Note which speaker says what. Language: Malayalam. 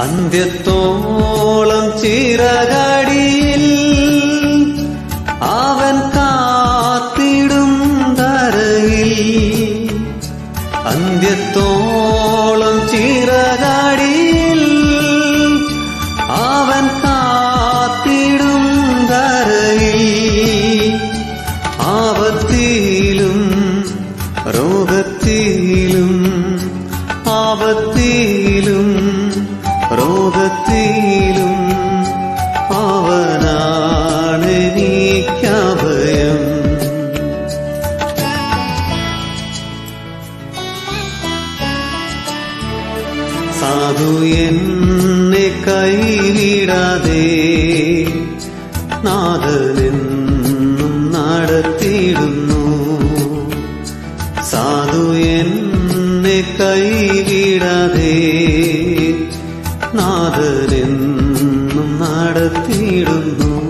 Speaker 1: അന്ത്യത്തോളം ചിറകടിയിൽ അവൻ കാത്തിടും തരയിൽ അന്ത്യത്തോളം ചിറകടിയിൽ അവൻ കാത്തിടും തരയിൽ ആപത്തിലും രോഗത്തിലും ആപത്തിലും രോഗത്തിലും അവനാണ് നീക്കഭയം സാധു എന്നെ കൈവിടാതെ നാഥനെന്നും നടത്തിയിടുന്നു സാധു എന്നെ കൈവിടാതെ നാഥനെന്നും നടത്തിയിടുന്നു